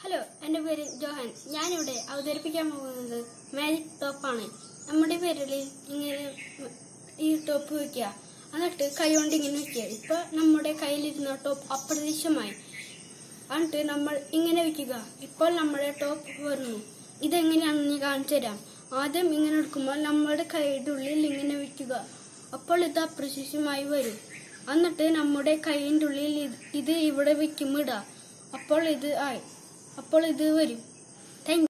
hello എൻ്റെ പേര് Johann ഞാനിവിടെ അവതരിപ്പിക്കാൻ പോകുന്നത് മാജിക് ടോപ്പാണ് നമ്മുടെ വിരലിൽ ഇങ്ങനെ ഈ ടോപ്പ് വെക്കുക എന്നിട്ട് കൈ കൊണ്ട് ഇങ്ങനെ വെക്കുക ഇപ്പൊ നമ്മുടെ കയ്യിലിരുന്ന ടോപ്പ് അപ്രത്യക്ഷമായി എന്നിട്ട് നമ്മൾ ഇങ്ങനെ വെക്കുക ഇപ്പോൾ നമ്മുടെ ടോപ്പ് വരുന്നു ഇതെങ്ങനെയാണെന്ന് ഞാൻ കാണിച്ചു തരാം ആദ്യം ഇങ്ങനെ എടുക്കുമ്പോൾ നമ്മുടെ കൈയുടെ ഉള്ളിൽ ഇങ്ങനെ വെക്കുക അപ്പോൾ ഇത് അപ്രത്യക്ഷമായി വരും എന്നിട്ട് നമ്മുടെ കൈയിൻ്റെ ഉള്ളിൽ ഇത് ഇത് ഇവിടെ വെക്കുമ്പോൾ ഇടാം അപ്പോൾ ഇത് ആയി അപ്പോൾ ഇത് വരും